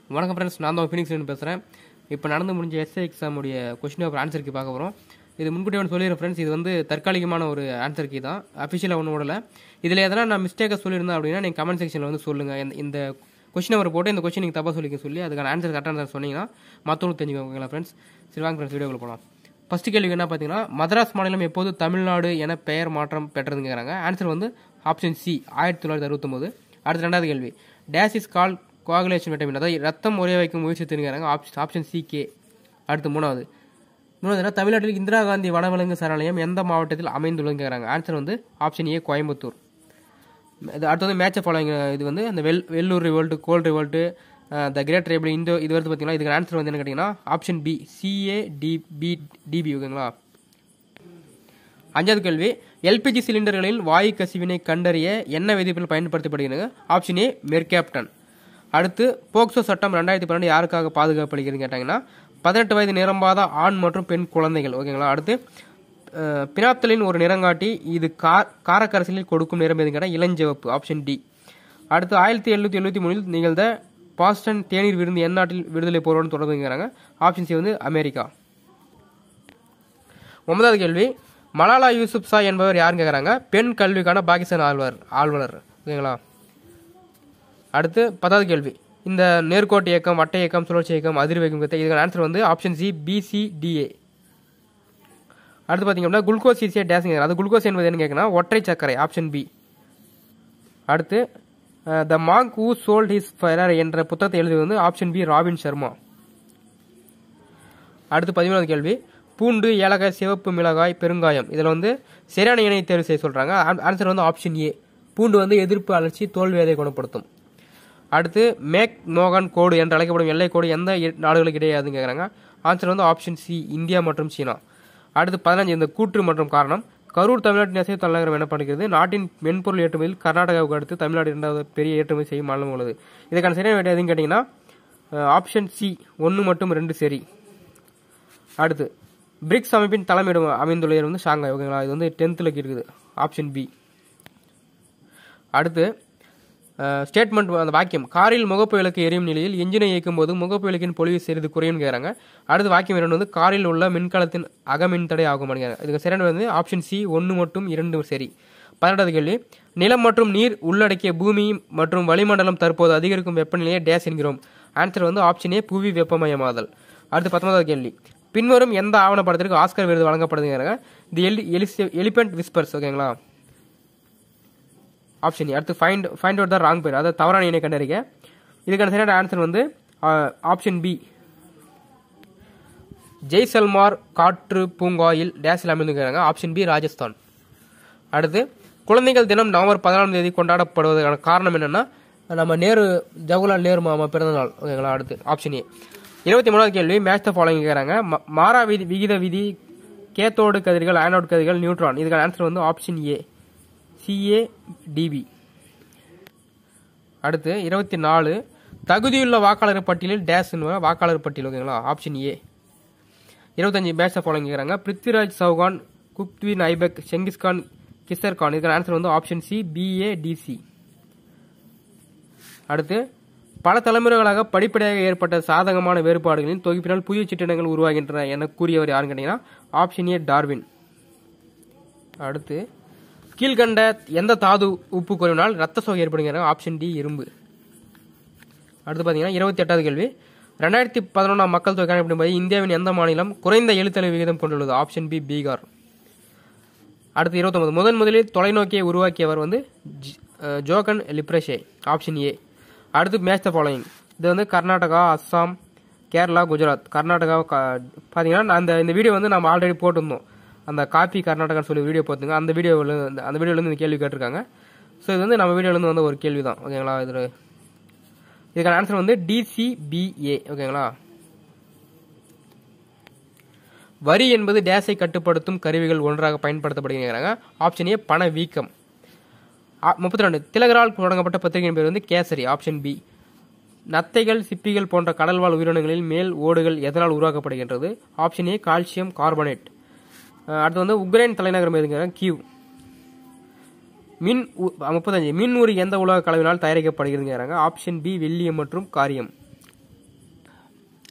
வணக்கம் ஃப்ரெண்ட்ஸ் நான் தான் ஃபினிக்ஸ் பேசுகிறேன் இப்போ நடந்து முடிஞ்ச எஸ்ஏ எக்ஸாமுடைய கொஸ்டின் பேப்பர் ஆன்சர் கீ பார்க்க போகிறோம் இது முன்கூட்டியே ஒன்று சொல்லிடுறேன் ஃப்ரெண்ட்ஸ் இது வந்து தற்காலிகமான ஒரு ஆன்சர் கீ தான் அஃபிஷியலாக ஒன்றும் விடல இதில் எதனா நான் மிஸ்டேக்காக சொல்லியிருந்தேன் அப்படின்னா நீங்கள் கமெண்ட் செக்ஷனில் வந்து சொல்லுங்கள் இந்த- இந்த கொஸ்டின் நம்பர் போட்டு இந்த கொஸ்டின் நீங்கள் தப்பாக சொல்லிக்க சொல்லி அதுக்கான ஆன்சர் கரெக்டாக சொன்னீங்கன்னா மற்றவங்களுக்கு தெரிஞ்சுக்கோங்களா ஃப்ரெண்ட்ஸ் சரி வாங்க ஃப்ரெண்ட்ஸ் வீடியோக்குள்ள போகலாம் ஃபர்ஸ்ட் கேள்வி என்ன பார்த்தீங்கன்னா மദ്രാஸ் மாநிலம் எப்போது தமிழ்நாடு என பெயர் மாற்றம் பெற்றதுன்னு கேட்குறாங்க ஆன்சர் வந்து ஆப்ஷன் சி ஆயிரத்தி தொள்ளாயிரத்தி அறுபத்தொம்போது அடுத்து ரெண்டாவது கேள்வி this is called coagulation vitamin அதாவது ரத்தம் உரைய வைக்கும் முயற்சி தெரிஞ்சுக்கிறாங்க ஆப்ஷன் ஆப்ஷன் சி கே அடுத்து மூணாவது மூணாவது என்ன தமிழ்நாட்டில் இந்திரா காந்தி வனவிலங்கு சரணாலயம் எந்த மாவட்டத்தில் அமைந்துள்ளதுன்னு கேட்குறாங்க ஆன்சர் வந்து ஆப்ஷன் ஏ கோயம்புத்தூர் இது அடுத்தது மேட்ச் ஃபாலோயிங் இது வந்து அந்த வெல் Vellore revolt Kol revolt the great tribal இந்த இது வருது பார்த்தீங்களா இதுக்கு ஆன்சர் வந்து என்ன கேட்டிங்கன்னா option B CA D B DB ஓகேங்களா அஞ்சாவது கேள்வி எல்பிஜி சிலிண்டர்களில் வாயு கசிவினை கண்டறிய என்ன விதிப்புகள் பயன்படுத்தப்படுகிறது ஆப்ஷன் ஏ மெர்கேப்டன் அடுத்து போக்சோ சட்டம் ரெண்டாயிரத்தி பன்னெண்டு யாருக்காக பாதுகாப்பளிக்கிறதுன்னு கேட்டாங்கன்னா பதினெட்டு வயது நிரம்பாத ஆண் மற்றும் பெண் குழந்தைகள் ஓகேங்களா அடுத்து அஹ், பினாப்தலின் ஒரு நிறங்காட்டி இது கார் காரக்கரசிலில் கொடுக்கும் நிறம் எதுன்னு கேட்டால் இளஞ்சிவப்பு ஆப்ஷன் டி அடுத்து ஆயிரத்தி எழுநூத்தி எழுபத்தி மூணில் நிகழ்ந்த பாஸ்டன் தேநீர் விருந்து என் நாட்டில் விடுதலை போராட்டம் தொடர்ந்துங்கிறாங்க ஆப்ஷன் சி வந்து அமெரிக்கா ஒன்பதாவது கேள்வி மலாலா யூசுப்ஸா என்பவர் யாருன்னு கேட்குறாங்க பெண் கல்விக்கான பாகிஸ்தான் ஆழ்வர் ஆழ்வலர் ஓகேங்களா அடுத்து பத்தாவது கேள்வி இந்த நேர்கோட்டு இயக்கம் வட்ட இயக்கம் சுழற்சி இயக்கம் அதிர்வு இயக்கம் கத்த இதுக்கான ஆன்சர் வந்து ஆப்ஷன் சி பிசிடிஏ அடுத்து பார்த்தீங்கன்னா குளுக்கோஸ் ஈஸியாக டேசிங் அது குளுக்கோஸ் என்பது என்ன கேட்கணும் ஒற்றை சர்க்கரை ஆப்ஷன் பி அடுத்து the monk who sold his fire என்ற புத்தகத்தை எழுதுவது வந்து ஆப்ஷன் பி ராபின் சர்மா அடுத்து பதிமூணாவது கேள்வி பூண்டு ஏலக்காய் சிவப்பு மிளகாய் பெருங்காயம் இதில் வந்து சரியான இணை தேர்வு செய்ய சொல்கிறாங்க ஆன்சர் வந்து ஆப்ஷன் ஏ பூண்டு வந்து எதிர்ப்பு அலர்ச்சி தோல்வியதை குணப்படுத்தும் அடுத்து மேக் மோகன் கோடு என்று அழைக்கப்படும் எல்லை கோடு எந்த இ- நாடுகளுக்கு இடையாதுன்னு கேட்குறாங்க ஆன்சர் வந்து ஆப்ஷன் சி இந்தியா மற்றும் சீனா அடுத்து பதினஞ்சு இந்த கூற்று மற்றும் காரணம் கரூர் தமிழ்நாட்டின் நெசவு தலைநகரம் எனப்படுகிறது நாட்டின் மென்பொருள் ஏற்றுமதியில் கர்நாடகாவுக்கு அடுத்து தமிழ்நாடு இரண்டாவது பெரிய ஏற்றுமதி செய்யும் மாநிலம் உள்ளது இதுக்கான சரியான விடை எதுன்னு கேட்டிங்கன்னா ஆப்ஷன் சி ஒன்று மற்றும் ரெண்டு சரி அடுத்து பிரிக்ஸ் அமைப்பின் தலைமையிடம் அமைந்துள்ள இடம் வந்து ஷாங்காய் ஓகேங்களா இது வந்து டென்த்தில் இருக்குது ஆப்ஷன் பி அடுத்து ஸ்டேட்மெண்ட் அந்த வாக்கியம் காரில் முகப்பு விளக்கு எரியும் நிலையில் எஞ்சினை இயக்கும் போது முகப்பு விளக்கின் பொலிவு சிறிது குறையும் கேட்குறாங்க அடுத்து வாக்கியம் இரண்டு வந்து காரில் உள்ள மின்கலத்தின் அகமின் தடை ஆகும் அப்படிங்கிறாங்க இதுக்கு சரியான வந்து ஆப்ஷன் சி ஒன்று மற்றும் இரண்டு சரி பதினெட்டாவது கேள்வி நிலம் மற்றும் நீர் உள்ளடக்கிய பூமி மற்றும் வளிமண்டலம் தற்போது அதிகரிக்கும் வெப்பநிலையை டேஸ் என்கிறோம் ஆன்சர் வந்து ஆப்ஷன் ஏ புவி வெப்பமயமாதல் அடுத்து பத்தொன்பதாவது கேள்வி பின்வரும் எந்த ஆவணப்படத்திற்கு ஆஸ்கர் விருது வழங்கப்படுதுங்கிறாங்க தி எலி எலிபென்ட் விஸ்பர்ஸ் ஓகேங்களா ஆப்ஷன் அடுத்து find find out the wrong pair அதாவது தவறான இணை கண்டறிக இதுக்கான சரியான ஆன்சர் வந்து ஆப்ஷன் பி ஜெய்சல்மார் காற்று பூங்காயில் டேஸில் அமைந்துக்கிறாங்க ஆப்ஷன் பி ராஜஸ்தான் அடுத்து குழந்தைகள் தினம் நவம்பர் பதினாலாம் தேதி கொண்டாடப்படுவதற்கான காரணம் என்னன்னா நம்ம நேரு ஜவஹர்லால் நேரு மாமா பிறந்த நாள் ஓகேங்களா அடுத்து ஆப்ஷன் ஏ இருபத்தி மூணாவது கேள்வி மேட்ச் த ஃபாலோயிங் கேட்குறாங்க ம- மாறா விதி விகித விதி கேத்தோடு கதிர்கள் ஆனோட் கதிர்கள் நியூட்ரான் இதுக்கான ஆன்சர் வந்து ஆப்ஷன் ஏ சிஏ டிபி அடுத்து இருபத்தி நாலு தகுதியுள்ள வாக்காளர் பட்டியலில் டேஸ் என்பவர் வாக்காளர் பட்டியல் ஓகேங்களா ஆப்ஷன் ஏ இருபத்தஞ்சு மேட்சை ஃபாலோ கேட்குறாங்க பிருத்விராஜ் சௌகான் குப்த்வின் ஐபக் செங்கிஸ்கான் கிசர் கான் இதுக்கான ஆன்சர் வந்து ஆப்ஷன் சி பிஏடிசி அடுத்து பல தலைமுறைகளாக படிப்படியாக ஏற்பட்ட சாதகமான வேறுபாடுகளின் தொகுப்பினால் புதிய சிற்றினங்கள் உருவாகின்றன என கூறியவர் யாருன்னு கேட்டீங்கன்னா ஆப்ஷன் ஏ டார்வின் அடுத்து கீழ்கண்ட எந்த தாது உப்பு குறைவினால் ரத்த சோகை ஏற்படுங்கிற ஆப்ஷன் டி இரும்பு அடுத்து பார்த்தீங்கன்னா இருபத்தி எட்டாவது கேள்வி ரெண்டாயிரத்தி பதினொன்றாம் மக்கள் தொகை கணக்கெடுப்படி இந்தியாவின் எந்த மாநிலம் குறைந்த எழுத்தறிவு விகிதம் கொண்டுள்ளது ஆப்ஷன் பி பீகார் அடுத்து இருபத்தொன்பது முதன் முதலில் தொலைநோக்கியை உருவாக்கியவர் வந்து ஜி- அஹ் ஜோகன் லிப்ரஷே ஆப்ஷன் ஏ அடுத்து மேட்ச் த ஃபாலோயிங் இது வந்து கர்நாடகா அஸ்ஸாம் கேரளா குஜராத் கர்நாடகா கா- பார்த்தீங்கன்னா நான் அந்த இந்த வீடியோ வந்து நம்ம ஆல்ரெடி போட்டிருந்தோம் அந்த காப்பி கர்நாடகான்னு சொல்லி வீடியோ போட்டுங்க அந்த வீடியோவில் அந்த வீடியோலேருந்து இந்த கேள்வி கேட்டிருக்காங்க ஸோ இது வந்து நம்ம வீடியோலேருந்து வந்த ஒரு கேள்வி தான் ஓகேங்களா இது இதுக்கான ஆன்சர் வந்து டிசிபிஏ ஓகேங்களா வரி என்பது டேஸை கட்டுப்படுத்தும் கருவிகள் ஒன்றாக பயன்படுத்தப்படுகிறாங்க ஆப்ஷன் ஏ பண வீக்கம் முப்பத்தி ரெண்டு திலகரால் தொடங்கப்பட்ட பத்திரிகையின் பேர் வந்து கேசரி ஆப்ஷன் பி நத்தைகள் சிப்பிகள் போன்ற கடல்வாழ் உயிரினங்களில் மேல் ஓடுகள் எதனால் உருவாக்கப்படுகின்றது ஆப்ஷன் ஏ கால்சியம் கார்பனேட் அஹ் அடுத்து வந்து உக்ரைன் தலைநகரம் எதுங்கிற கியூ மின் உ- முப்பத்தஞ்சு மின் உரி எந்த உலக கலவினால் தயாரிக்கப்படுகிறதுங்கிறாங்க ஆப்ஷன் பி வெள்ளியம் மற்றும் காரியம்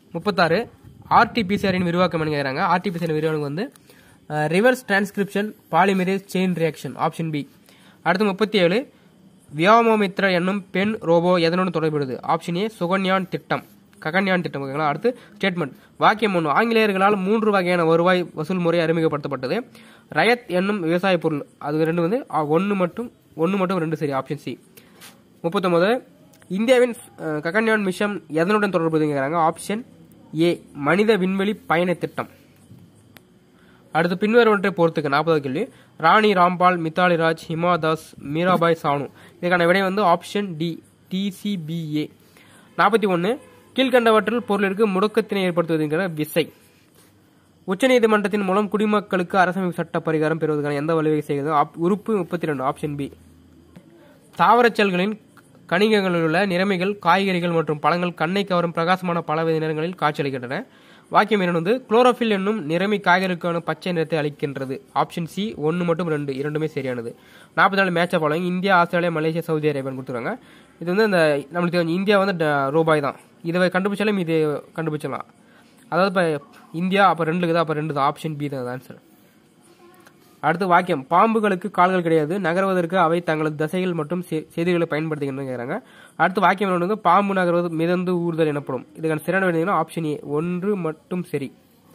முப்பத்தாறு ஆர்டிபிசிஆரின் விரிவாக்கம் என்ன கேட்குறாங்க ஆர்டிபிசிஆர் விரிவாக்கம் வந்து reverse transcription polymerase chain reaction option B அடுத்து முப்பத்தி ஏழு வியாமோமித்ரா என்னும் பெண் ரோபோ எதனுடன் தொடர்புடையது ஆப்ஷன் ஏ சுகன்யான் திட்டம் ககன்யான் திட்டம் ஓகேங்களா அடுத்து ஸ்டேட்மெண்ட் வாக்கியம் ஒன்று ஆங்கிலேயர்களால் மூன்று வகையான வருவாய் வசூல் முறை அறிமுகப்படுத்தப்பட்டது ரயத் என்னும் விவசாய பொருள் அது ரெண்டு வந்து ஒன்று மட்டும் ஒன்று மட்டும் ரெண்டு சரி ஆப்ஷன் சி முப்பத்தொன்பது இந்தியாவின் அஹ், ககன்யான் மிஷன் எதனுடன் தொடர்புங்கிறாங்க ஆப்ஷன் ஏ மனித விண்வெளி பயண திட்டம் அடுத்து பின்வருவற்றை பொறுத்துக்க நாற்பது கேள்வி ராணி ராம்பால் மித்தாலி ராஜ் ஹிமா தாஸ் மீராபாய் சானு இதுக்கான விடை வந்து ஆப்ஷன் டி டிசிபிஏ நாற்பத்தி ஒன்று கீழ்கண்டவற்றில் பொருளிற்கு முடக்கத்தினை ஏற்படுத்துவதுங்கிற விசை உச்சநீதிமன்றத்தின் மூலம் குடிமக்களுக்கு அரசமைப்பு சட்ட பரிகாரம் பெறுவதற்கான எந்த வழிவகை செய்கிறது ஆப்- உறுப்பு முப்பத்தி ரெண்டு ஆப்ஷன் பி தாவரச் செல்களின் கணிகங்களில் உள்ள நிறமிகள் காய்கறிகள் மற்றும் பழங்கள் கண்ணை கவரும் பிரகாசமான பலவித நிறங்களில் காட்சியளிக்கின்றன வாக்கியம் இரண்டு வந்து குளோரோஃபில் என்னும் நிறமி காய்கறிக்கான பச்சை நிறத்தை அளிக்கின்றது ஆப்ஷன் சி ஒன்று மட்டும் ரெண்டு இரண்டுமே சரியானது நாற்பத்தி நாலு மேட்சை following India Australia Malaysia Saudi அரேபியான்னு கொடுத்துருக்காங்க இது வந்து இந்த நம்மளுக்கு தெரிஞ்ச இந்தியா வந்து ட- ரூபாய் தான் இதை கண்டுபிடிச்சாலும் இது கண்டுபிடிச்சிடலாம் அதாவது இப்போ இந்தியா அப்போ ரெண்டுக்கு தான் அப்போ ரெண்டு தான் ஆப்ஷன் பி தான் ஆன்சர் அடுத்து வாக்கியம் பாம்புகளுக்கு கால்கள் கிடையாது நகர்வதற்கு அவை தங்களது தசைகள் மற்றும் செ- செதில்களை பயன்படுத்துகின்றன கேட்குறாங்க அடுத்து வாக்கியம் ஒன்று வந்து பாம்பு நகர்வது மிதந்து ஊர்தல் எனப்படும் இதுக்கான சிறந்த விடைனா ஆப்ஷன் ஏ ஒன்று மட்டும் சரி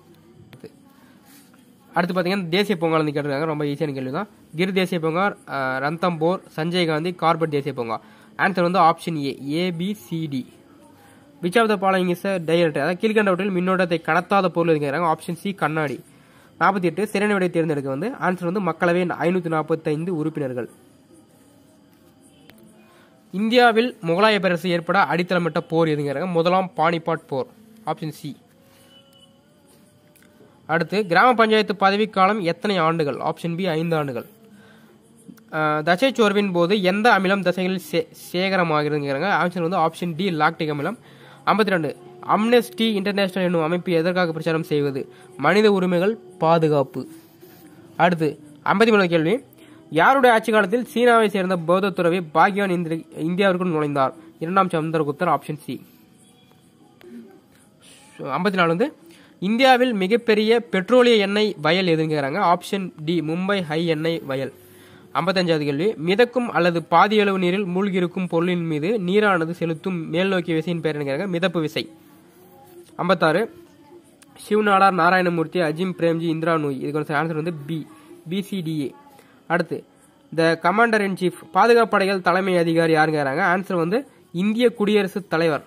அடுத்து பார்த்தீங்கன்னா தேசிய பூங்கா வந்து கேட்டிருக்காங்க ரொம்ப ஈஸியான கேள்வி தான் கிர் தேசிய பூங்கா அஹ், ரந்தம்போர் சஞ்சய் காந்தி கார்பெட் தேசிய பூங்கா ஆன்சர் வந்து option A ABCD which of the following is direct அதாவது கீழ்கண்டவற்றில் மின்னோட்டத்தை கடத்தாத பொருள் எதுங்கிறாங்க ஆப்ஷன் சி கண்ணாடி நாற்பத்தி எட்டு சிறந்த விடை தேர்ந்தெடுக்க வந்து ஆன்சர் வந்து மக்களவை ஐநூற்றி நாற்பத்தைந்து உறுப்பினர்கள் இந்தியாவில் முகலாய பேரரசு ஏற்பட அடித்தளமிட்ட போர் எதுங்கிறாங்க முதலாம் பானிபாட் போர் ஆப்ஷன் சி அடுத்து கிராம பஞ்சாயத்து பதவிக்காலம் எத்தனை ஆண்டுகள் ஆப்ஷன் பி ஐந்து ஆண்டுகள் அஹ், தசை சோர்வின் போது எந்த அமிலம் தசைகளில் சே சேகரமாகிறதுங்கிறாங்க ஆப்ஷன் வந்து ஆப்ஷன் டி லாக்டிக் அமிலம் ஐம்பத்தி ரெண்டு அம்னெஸ்டி இன்டர்நேஷனல் என்னும் அமைப்பு எதற்காக பிரச்சாரம் செய்வது மனித உரிமைகள் பாதுகாப்பு அடுத்து ஐம்பத்தி மூணு கேள்வி யாருடைய ஆட்சி காலத்தில் சீனாவை சேர்ந்த பௌத்த துறவி பாக்யான் இந்திர இந்தியாவிற்குள் நுழைந்தார் இரண்டாம் சந்திரகுப்தர் ஆப்ஷன் சி ஐம்பத்தி நாலு வந்து இந்தியாவில் மிகப்பெரிய பெட்ரோலிய எண்ணெய் வயல் எதுங்கிறாங்க ஆப்ஷன் டி மும்பை ஹை எண்ணெய் வயல் ஐம்பத்தஞ்சாவது கேள்வி மிதக்கும் அல்லது பாதியளவு நீரில் மூழ்கியிருக்கும் பொருளின் மீது நீரானது செலுத்தும் மேல் நோக்கிய விசையின் பேர் என்னங்கிறாங்க மிதப்பு விசை ஐம்பத்தாறு சிவநாடார் நாராயணமூர்த்தி அஜிம் பிரேம்ஜி இந்திரா நூய் இதுக்கு ஆன்சர் வந்து பி பிசிடிஏ அடுத்து த கமாண்டர் இன் சீஃப் பாதுகாப்பு படைகள் தலைமை அதிகாரி யாருங்கிறாங்க ஆன்சர் வந்து இந்திய குடியரசுத் தலைவர்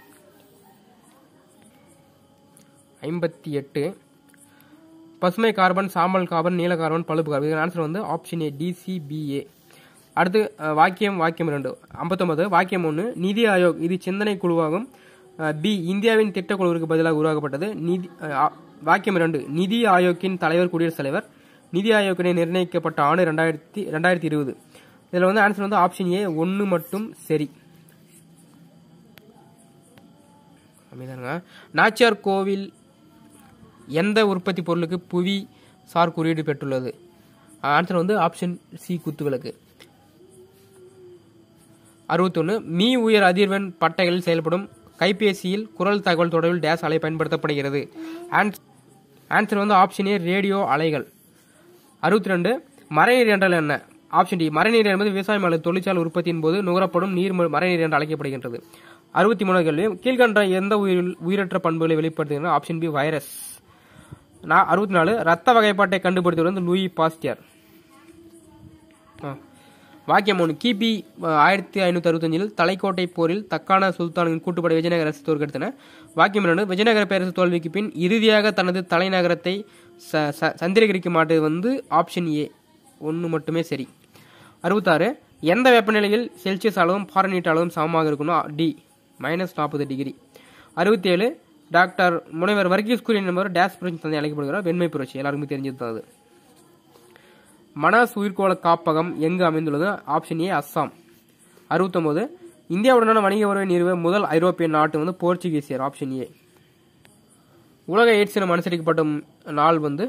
ஐம்பத்தி எட்டு பசுமை கார்பன் சாம்பல் கார்பன் நீல கார்பன் பழுப்பு கார்பன் இதுக்கு ஆன்சர் வந்து ஆப்ஷன் ஏ டிசிபிஏ அடுத்து அஹ், வாக்கியம் வாக்கியம் ரெண்டு ஐம்பத்தொன்பது வாக்கியம் ஒன்று நிதி ஆயோக் இது சிந்தனை குழுவாகும் அஹ், பி இந்தியாவின் திட்டக்குழுவிற்கு பதிலாக உருவாக்கப்பட்டது நிதி அஹ், ஆ- வாக்கியம் இரண்டு நிதி ஆயோக்கின் தலைவர் குடியரசுத் தலைவர் நிதி ஆயோக்கினை நிர்ணயிக்கப்பட்ட ஆண்டு ரெண்டாயிரத்தி ரெண்டாயிரத்தி இருபது இதில் வந்து ஆன்சர் வந்து ஆப்ஷன் ஏ ஒன்று மட்டும் சரி அமைதானுங்க நாச்சியார் கோவில் எந்த உற்பத்தி பொருளுக்கு புவி சார் குறியீடு பெற்றுள்ளது ஆன்சர் வந்து ஆப்ஷன் சி குத்துவிளக்கு அறுபத்தொன்று மீ உயர் அதிர்வெண் பட்டைகளில் செயல்படும் கைபேசியில் குரல் தகவல் தொடர்பில் டேஸ் அலை பயன்படுத்தப்படுகிறது ஆன்ஸ்- ஆன்சர் வந்து ஆப்ஷன் ஏ ரேடியோ அலைகள் அறுபத்தி ரெண்டு மழைநீர் என்றால் என்ன ஆப்ஷன் டி மழைநீர் என்பது விவசாயம் அல்லது தொழிற்சாலை உற்பத்தியின் போது நுகரப்படும் நீர் ம- மழைநீர் என்று அழைக்கப்படுகின்றது அறுபத்தி மூணு கேள்வி கீழ்கண்ட எந்த உயிர் உயிரற்ற பண்புகளை வெளிப்படுத்துகிறது ஆப்ஷன் பி வைரஸ் நான் அறுபத்தி நாலு ரத்த வகைப்பாட்டை கண்டுபிடித்தவர் வந்து லூயி பாஸ்டியர் ஆ. வாக்கியம் ஒன்று கிபி ஆயிரத்தி ஐநூற்றி அறுபத்தஞ்சில் தலைக்கோட்டை போரில் தக்கான சுல்தானின் கூட்டுப்படை விஜயநகர அரசு தோற்கடித்தன வாக்கியம் இரண்டு விஜயநகர பேரரசு தோல்விக்கு பின் இறுதியாக தனது தலைநகரத்தை ச- ச- சந்திரகிரிக்கு மாட்டது வந்து ஆப்ஷன் ஏ ஒன்று மட்டுமே சரி அறுபத்தாறு எந்த வெப்பநிலையில் செல்சியஸ் அளவும் ஃபாரன்ஹீட் அளவும் சமமாக இருக்கும்னா டி மைனஸ் நாற்பது டிகிரி அறுபத்தி ஏழு டாக்டர் முனைவர் வர்கீஸ் குரியன் என்பவர் டேஸ் புரட்சி தந்தை அழைக்கப்படுகிறார் வெண்மை புரட்சி எல்லாருக்குமே தெரிஞ்சது தான் அது மனாஸ் உயிர்கோள காப்பகம் எங்கு அமைந்துள்ளது ஆப்ஷன் ஏ அஸ்ஸாம் அறுபத்தொன்பது இந்தியாவுடனான வணிக உறவை நிறுவ முதல் ஐரோப்பிய நாட்டு வந்து போர்ச்சுகீசியர் ஆப்ஷன் ஏ உலக எய்ட்ஸ் தினம் அனுசரிக்கப்படும் நாள் வந்து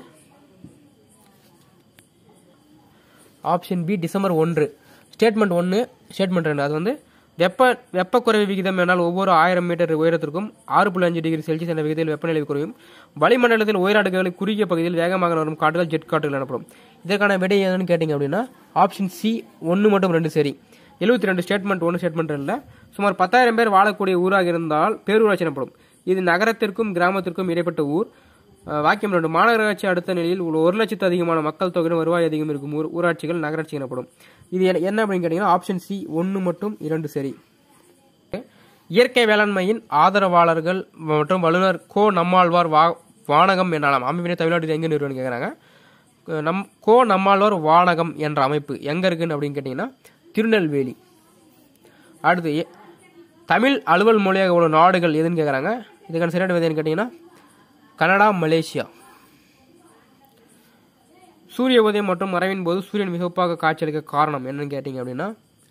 ஆப்ஷன் பி டிசம்பர் ஒன்று ஸ்டேட்மெண்ட் ஒன்று ஸ்டேட்மெண்ட் ரெண்டு அது வந்து வெப்ப வெப்பக்குறைவு விகிதம் என்னால் ஒவ்வொரு ஆயிரம் மீட்டர் உயரத்திற்கும் ஆறு புள்ளி அஞ்சு டிகிரி செல்சியஸ் என்ற விகிதத்தில் வெப்பநிலை குறையும் வளிமண்டலத்தில் உயரடுக்குகளில் குறுகிய பகுதியில் வேகமாக வரும் காற்றுகள் ஜெட் காற்றுகள் எனப்படும் இதற்கான விடை என்னன்னு கேட்டிங்க அப்படின்னா ஆப்ஷன் சி ஒன்று மட்டும் ரெண்டு சரி எழுபத்தி ரெண்டு ஸ்டேட்மெண்ட் ஒன்று ஸ்டேட்மெண்ட் இல்லை சுமார் பத்தாயிரம் பேர் வாழக்கூடிய ஊராக இருந்தால் பேரூராட்சி எனப்படும் இது நகரத்திற்கும் கிராமத்திற்கும் இடைப்பட்ட ஊர் அஹ், வாக்கியம் ரெண்டு மாநகராட்சி அடுத்த நிலையில் உள்ள ஒரு லட்சத்து அதிகமான மக்கள் தொகையுடன் வருவாய் அதிகம் இருக்கும் ஊர் ஊராட்சிகள் நகராட்சி எனப்படும் இது என்ன- என்ன அப்படின்னு கேட்டிங்கன்னா ஆப்ஷன் சி ஒன்று மட்டும் இரண்டு சரி இயற்கை வேளாண்மையின் ஆதரவாளர்கள் மற்றும் வல்லுநர் கோ நம்மாழ்வார் வா வானகம் எனலாம் அமைப்பினை தமிழ்நாட்டில் எங்கே நிறுவனம் கேட்குறாங்க நம் கோ நம்மாழ்வார் வானகம் என்ற அமைப்பு எங்கே இருக்குன்னு அப்படின்னு கேட்டிங்கன்னா திருநெல்வேலி அடுத்து எ- தமிழ் அலுவல் மொழியாக உள்ள நாடுகள் எதுன்னு கேட்குறாங்க இதுக்கான சரியான விதைன்னு கேட்டிங்கன்னா கனடா மலேசியா சூரிய உதயம் மற்றும் மறைவின் போது சூரியன் மிகப்பாக காட்சியளிக்க காரணம் என்னன்னு கேட்டிங்க அப்படின்னா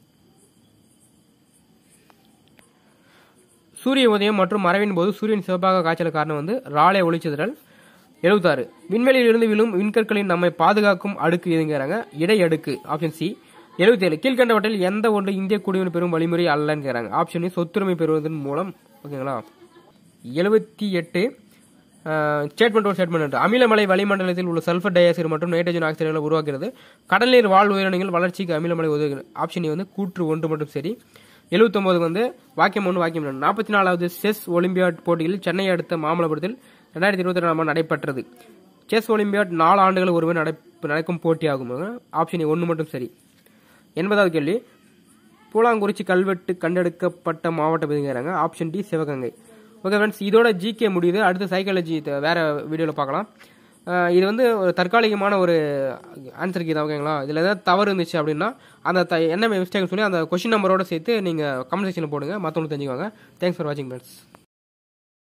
சூரிய உதயம் மற்றும் மறைவின் போது சூரியன் சிவப்பாக காய்ச்சல் காரணம் வந்து ராலே ஒளிச்சிதறல் எழுபத்தாறு விண்வெளியில் இருந்து விழும் விண்கற்களின் நம்மை பாதுகாக்கும் அடுக்கு எதுங்கிறாங்க இடை அடுக்கு ஆப்ஷன் சி எழுபத்தேழு கீழ்கண்டவற்றில் எந்த ஒன்று இந்திய குடியுரிமை பெறும் வழிமுறை அல்லன்னு கேட்குறாங்க ஆப்ஷன் சொத்துரிமை பெறுவதன் மூலம் ஓகேங்களா எழுபத்தி எட்டு ஸ்டேட்மெண்ட் ஒரு ஸ்டேட்மெண்ட் அமிலமலை வளிமண்டலத்தில் உள்ள சல்ஃபர் டை ஆக்சைடு மற்றும் நைட்ரஜன் ஆக்சைடுகளை உருவாக்குகிறது கடல் நீர் வாழ் உயிரினங்கள் வளர்ச்சிக்கு அமிலமலை உதவுகிறது ஆப்ஷன் ஏ வந்து கூற்று ஒன்று மட்டும் சரி எழுபத்தொன்பது வந்து வாக்கியம் ஒன்று வாக்கியம் ரெண்டு நாற்பத்தி நாலாவது செஸ் ஒலிம்பியாட் போட்டியில் சென்னை அடுத்த மாமல்லபுரத்தில் ரெண்டாயிரத்தி இருபத்தி ரெண்டாம் ஆண்டு நடைபெற்றது செஸ் ஒலிம்பியாட் நாலு ஆண்டுகள் ஒருவர் நடை நடக்கும் போட்டியாகும் ஆப்ஷன் ஒன்று மட்டும் சரி எண்பதாவது கேள்வி பூலாங்குறிச்சி கல்வெட்டு கண்டெடுக்கப்பட்ட மாவட்டம் எதுங்கிறாங்க option D Sivaganga okay friends இதோட ஜிகே முடியுது அடுத்து சைக்காலஜி வேற வீடியோவில் பார்க்கலாம் அஹ் இது வந்து ஒரு தற்காலிகமான ஒரு ஆன்சர் கீ தான் ஓகேங்களா இதில் ஏதாவது தவறு இருந்துச்சு அப்படின்னா அந்த த என்ன மிஸ்டேக் சொல்லி அந்த கொஷின் நம்பரோட சேர்த்து நீங்கள் கமெண்ட் செக்ஷனில் போடுங்க மற்றவங்களுக்கு தெரிஞ்சுக்கோங்க தேங்க்ஸ் ஃபார் வாட்சிங் ஃப்ரெண்ட்ஸ்